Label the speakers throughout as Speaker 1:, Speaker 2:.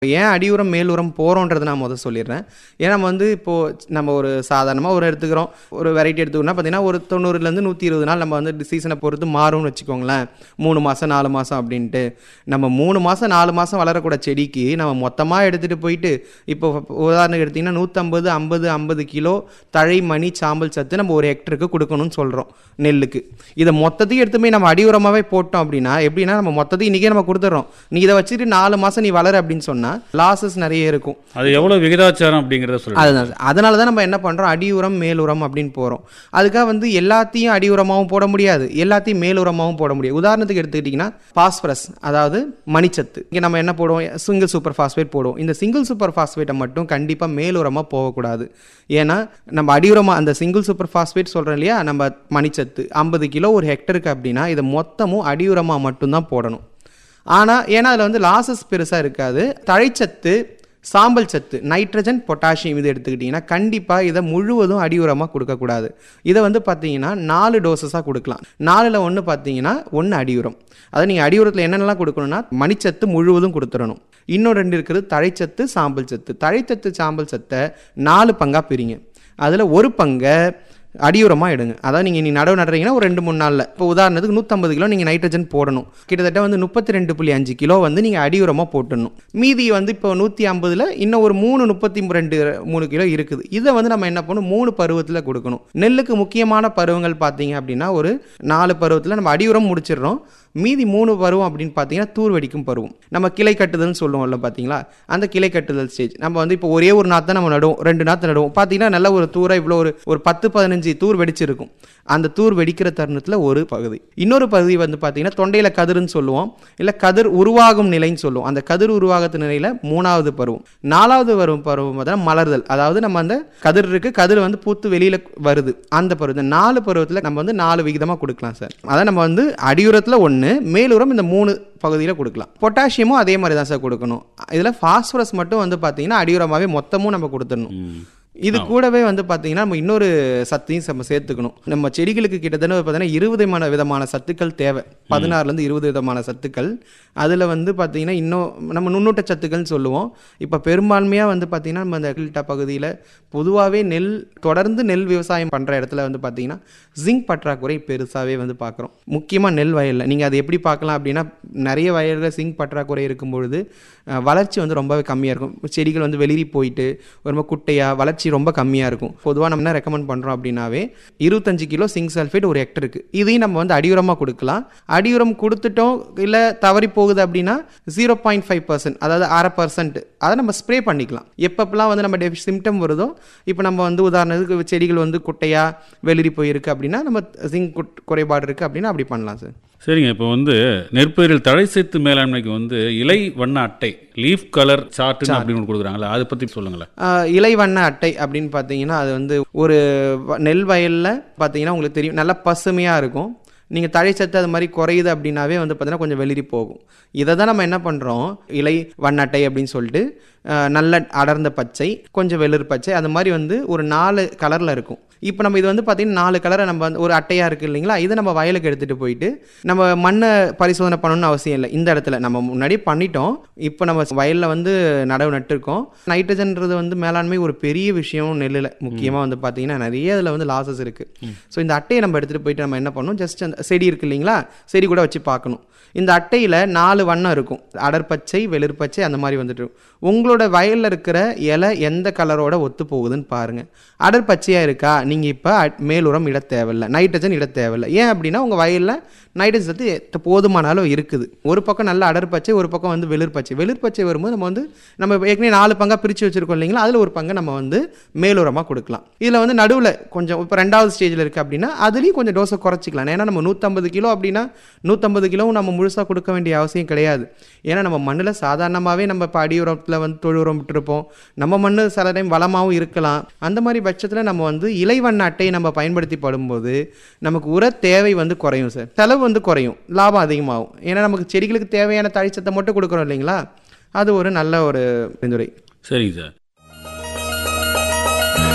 Speaker 1: ஏன் அடி உரம் மேல் உரம் போகிறோன்றதை நான் முதல் சொல்லிடுறேன் ஏன்னா நம்ம வந்து இப்போது நம்ம ஒரு சாதாரணமாக ஒரு எடுத்துக்கிறோம் ஒரு வெரைட்டி எடுத்துக்கணும்னா பார்த்தீங்கன்னா ஒரு தொண்ணூறுலேருந்து நூற்றி இருபது நாள் நம்ம வந்து சீசனை பொறுத்து மாறும்னு வச்சுக்கோங்களேன் மூணு மாதம் நாலு மாதம் அப்படின்ட்டு நம்ம மூணு மாதம் நாலு மாதம் வளரக்கூட செடிக்கு நம்ம மொத்தமாக எடுத்துகிட்டு போயிட்டு இப்போ உதாரணத்துக்கு எடுத்திங்கன்னா நூற்றம்பது ஐம்பது ஐம்பது கிலோ தழை மணி சாம்பல் சத்து நம்ம ஒரு ஹெக்டருக்கு கொடுக்கணும்னு சொல்கிறோம் நெல்லுக்கு இதை மொத்தத்தையும் எடுத்து போய் நம்ம அடி உரமாகவே போட்டோம் அப்படின்னா எப்படின்னா நம்ம மொத்தத்தையும் இன்றைக்கே நம்ம கொடுத்துட்றோம் நீ இதை வச்சுட்டு நாலு மாதம் நீ வளர அப்படின்னு சொன்னால் லாசஸ் நிறைய இருக்கும்
Speaker 2: அது எவ்வளவு விகிதாச்சாரம் அப்படிங்கிறத சொல்லுங்க
Speaker 1: அதுதான் அதனால தான் நம்ம என்ன பண்ணுறோம் அடி உரம் மேல் உரம் அப்படின்னு போகிறோம் அதுக்காக வந்து எல்லாத்தையும் அடி உரமாகவும் போட முடியாது எல்லாத்தையும் மேல் உரமாகவும் போட முடியாது உதாரணத்துக்கு எடுத்துக்கிட்டிங்கன்னா பாஸ்பரஸ் அதாவது மணிச்சத்து இங்கே நம்ம என்ன போடுவோம் சிங்கிள் சூப்பர் ஃபாஸ்பேட் போடுவோம் இந்த சிங்கிள் சூப்பர் ஃபாஸ்பேட்டை மட்டும் கண்டிப்பாக மேல் உரமாக போகக்கூடாது ஏன்னா நம்ம அடி உரமாக அந்த சிங்கிள் சூப்பர் ஃபாஸ்பேட் சொல்கிறோம் இல்லையா நம்ம மணிச்சத்து ஐம்பது கிலோ ஒரு ஹெக்டருக்கு அப்படின்னா இதை மொத்தமும் அடி உரமாக மட்டும்தான் போடணும் ஆனால் ஏன்னா அதில் வந்து லாசஸ் பெருசாக இருக்காது தழைச்சத்து சாம்பல் சத்து நைட்ரஜன் பொட்டாசியம் இது எடுத்துக்கிட்டிங்கன்னா கண்டிப்பாக இதை முழுவதும் அடி உரமாக கொடுக்கக்கூடாது இதை வந்து பார்த்தீங்கன்னா நாலு டோசஸாக கொடுக்கலாம் நாலில் ஒன்று பார்த்தீங்கன்னா ஒன்று அடி உரம் அதாவது நீங்கள் அடி உரத்தில் என்னென்னலாம் கொடுக்கணும்னா மணிச்சத்து முழுவதும் கொடுத்துடணும் இன்னும் ரெண்டு இருக்கிறது தழைச்சத்து சாம்பல் சத்து தழைச்சத்து சாம்பல் சத்தை நாலு பங்காக பிரிங்க அதில் ஒரு பங்கை அடியுரமாக எடுங்க அதாவது நீங்கள் நீ நடவு நடுறீங்கன்னா ஒரு ரெண்டு மூணு நாளில் இப்போ உதாரணத்துக்கு நூற்றம்பது கிலோ நீங்கள் நைட்ரஜன் போடணும் கிட்டத்தட்ட வந்து முப்பத்தி ரெண்டு புள்ளி அஞ்சு கிலோ வந்து நீங்கள் அடியுரமாக போட்டுடணும் மீதி வந்து இப்போ நூற்றி ஐம்பதில் இன்னும் ஒரு மூணு முப்பத்தி ரெண்டு மூணு கிலோ இருக்குது இதை வந்து நம்ம என்ன பண்ணணும் மூணு பருவத்தில் கொடுக்கணும் நெல்லுக்கு முக்கியமான பருவங்கள் பார்த்தீங்க அப்படின்னா ஒரு நாலு பருவத்தில் நம்ம அடியுரம் முடிச்சிடுறோம் மீதி மூணு பருவம் அப்படின்னு பார்த்தீங்கன்னா தூர் வெடிக்கும் பருவம் நம்ம கிளை கட்டுதல்னு சொல்லுவோம்ல பார்த்தீங்களா அந்த கிளை கட்டுதல் ஸ்டேஜ் நம்ம வந்து இப்போ ஒரே ஒரு நாற்று நம்ம நடுவோம் ரெண்டு நாற்று நடுவோம் பார்த்தீங்கன்னா நல்ல ஒரு தூரை இவ்வளோ ஒரு ஒரு பத்து பதினஞ்சு தூர் வெடிச்சிருக்கும் அந்த தூர் வெடிக்கிற தருணத்தில் ஒரு பகுதி இன்னொரு பகுதி வந்து பார்த்தீங்கன்னா தொண்டையில் கதிர்னு சொல்லுவோம் இல்லை கதிர் உருவாகும் நிலைன்னு சொல்லுவோம் அந்த கதிர் உருவாகத்து நிலையில் மூணாவது பருவம் நாலாவது வரும் பருவம் பார்த்தா மலர்தல் அதாவது நம்ம அந்த கதிர் இருக்கு கதிர் வந்து பூத்து வெளியில் வருது அந்த பருவம் இந்த நாலு பருவத்தில் நம்ம வந்து நாலு விகிதமாக கொடுக்கலாம் சார் அதான் நம்ம வந்து அடியுரத்தில் ஒன்று மேலுரம் இந்த மூணு பகுதியில் கொடுக்கலாம் பொட்டாசியமும் அதே மாதிரி தான் சார் கொடுக்கணும் இதில் ஃபாஸ்பரஸ் மட்டும் வந்து பார்த்தீங்கன்னா அடியுரமாகவே மொத்தமும் நம்ம கொடுத்துடணும்
Speaker 2: ம்.
Speaker 1: இது கூடவே வந்து பார்த்தீங்கன்னா நம்ம இன்னொரு சத்தையும் நம்ம சேர்த்துக்கணும் நம்ம செடிகளுக்கு கிட்டத்தட்ட பார்த்தீங்கன்னா இருபது விதமான விதமான சத்துக்கள் தேவை பதினாறுலேருந்து இருபது விதமான சத்துக்கள் அதில் வந்து பார்த்தீங்கன்னா இன்னும் நம்ம நுண்ணூட்ட சத்துக்கள்னு சொல்லுவோம் இப்போ பெரும்பான்மையாக வந்து பார்த்தீங்கன்னா நம்ம அந்த கில்ட்டா பகுதியில் பொதுவாகவே நெல் தொடர்ந்து நெல் விவசாயம் பண்ணுற இடத்துல வந்து பார்த்தீங்கன்னா ஜிங்க் பற்றாக்குறை பெருசாகவே வந்து பார்க்குறோம் முக்கியமாக நெல் வயலில் நீங்கள் அதை எப்படி பார்க்கலாம் அப்படின்னா நிறைய வயலில் ஜிங்க் பற்றாக்குறை இருக்கும் பொழுது அஹ், வளர்ச்சி வந்து ரொம்பவே கம்மியாக இருக்கும் செடிகள் வந்து வெளிரி போயிட்டு ஒரு மாதிரி குட்டையாக வளர்ச்சி ரொம்ப கம்மியாக இருக்கும் பொதுவாக நம்ம என்ன ரெக்கமெண்ட் பண்ணுறோம் அப்படின்னாவே இருபத்தஞ்சு கிலோ சிங்க் சல்ஃபேட் ஒரு ஹெக்டருக்கு இதையும் நம்ம வந்து அடியுரமாக கொடுக்கலாம் அடியுரம் கொடுத்துட்டோம் இல்லை தவறி போகுது அப்படின்னா ஜீரோ பாயிண்ட் ஃபைவ் பர்சன்ட் அதாவது அரை பர்சன்ட் அதை நம்ம ஸ்ப்ரே பண்ணிக்கலாம் எப்பப்பெல்லாம் வந்து நம்ம சிம்டம் வருதோ இப்போ நம்ம வந்து உதாரணத்துக்கு செடிகள் வந்து குட்டையாக வெளிரி போயிருக்கு அப்படின்னா நம்ம ஜிங்க் குறைபாடு இருக்குது அப்படின்னா அப்படி பண்ணலாம் சார்
Speaker 2: சரிங்க இப்போ வந்து நெற்பயிரில் தழை சேர்த்து மேலாண்மைக்கு வந்து இலை வண்ண அட்டை லீஃப் கலர் சார்ட் அப்படின்னு ஒன்று கொடுக்குறாங்களா அதை பற்றி சொல்லுங்களேன்
Speaker 1: ஆஹ் இலை வண்ண அட்டை அப்படின்னு பார்த்தீங்கன்னா அது வந்து ஒரு வ- நெல் வயலில் பார்த்தீங்கன்னா உங்களுக்கு தெரியும் நல்லா பசுமையாக இருக்கும் நீங்கள் தழைச்சத்து அது மாதிரி குறையுது அப்படின்னாவே வந்து பார்த்தீங்கன்னா கொஞ்சம் வெளிரி போகும் இதை தான் நம்ம என்ன பண்ணுறோம் இலை வண்ணட்டை அப்படின்னு சொல்லிட்டு ஆஹ் நல்ல அடர்ந்த பச்சை கொஞ்சம் வெளிர் பச்சை அது மாதிரி வந்து ஒரு நாலு கலரில் இருக்கும் இப்போ நம்ம இது வந்து பார்த்தீங்கன்னா நாலு கலரை நம்ம வந்து ஒரு அட்டையாக இருக்குது இல்லைங்களா இதை நம்ம வயலுக்கு எடுத்துகிட்டு போயிட்டு நம்ம மண்ணை பரிசோதனை பண்ணணும்னு அவசியம் இல்லை இந்த இடத்துல நம்ம முன்னாடி பண்ணிட்டோம் இப்போ நம்ம வயலில் வந்து நடவு நட்டிருக்கோம் நைட்ரஜன்றது வந்து மேலாண்மை ஒரு பெரிய விஷயம் நெல்லில் முக்கியமாக வந்து பார்த்தீங்கன்னா நிறைய இதில் வந்து லாசஸ் இருக்குது ஸோ இந்த அட்டையை நம்ம எடுத்துகிட்டு போயிட்டு நம்ம என்ன பண்ணணும் ஜஸ்ட் அந்த செடி இருக்கு இல்லைங்களா செடி கூட வச்சு பார்க்கணும் இந்த அட்டையில் நாலு வண்ணம் இருக்கும் அடர்பச்சை வெளிர்பச்சை அந்த மாதிரி வந்துட்டு இருக்கும். உங்களோட வயலில் இருக்கிற இலை எந்த கலரோட ஒத்து போகுதுன்னு பாருங்கள் அடர்பச்சையாக இருக்கா நீங்கள் இப்போ மேலுரம் இட தேவையில்லை நைட்ரஜன் இட தேவையில்லை ஏன் அப்படின்னா உங்கள் வயலில் நைட்ரஜன் சத்து எத்த- போதுமான அளவு இருக்குது ஒரு பக்கம் நல்ல அடர்பச்சை ஒரு பக்கம் வந்து வெளிர்பச்சை வெளிர்பச்சை வரும்போது நம்ம வந்து நம்ம ஏற்கனவே நாலு பங்காக பிரித்து வச்சுருக்கோம் இல்லைங்களா அதில் ஒரு பங்கை நம்ம வந்து மேலுரமாக கொடுக்கலாம் இதில் வந்து நடுவில் கொஞ்சம் இப்போ ரெண்டாவது ஸ்டேஜில் இருக்குது அப்படின்னா அதுலேயும் கொஞ்சம் டோஸை குறைச்சிக்கலாம் ஏன்னா நம்ம நூற்றம்பது கிலோ அப்படின்னா நூற்றம்பது கிலோவும் நம்ம முழுசாக கொடுக்க வேண்டிய அவசியம் கிடையாது ஏன்னா நம்ம மண்ணில் சாதாரணமாகவே நம்ம இப்போ அடி உரத்தில் வந்து தொழு உரம் விட்டுருப்போம் நம்ம மண் சில டைம் வளமாகவும் இருக்கலாம் அந்த மாதிரி பட்சத்தில் நம்ம வந்து இலைவண்ண அட்டையை நம்ம பயன்படுத்தி படும்போது நமக்கு உர தேவை வந்து குறையும் சார் செலவு வந்து குறையும் லாபம் அதிகமாகும் ஏன்னா நமக்கு செடிகளுக்கு தேவையான தழிச்சத்தை மட்டும் கொடுக்குறோம் இல்லைங்களா அது ஒரு நல்ல ஒரு பரிந்துரை
Speaker 2: சரிங்க சார்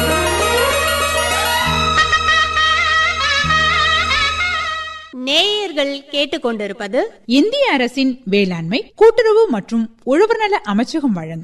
Speaker 3: நேயர்கள் நேயர்கள் கேட்டுக்கொண்டிருப்பது
Speaker 4: இந்திய அரசின் வேளாண்மை கூட்டுறவு மற்றும் உழவர் நல அமைச்சகம் வழங்கும்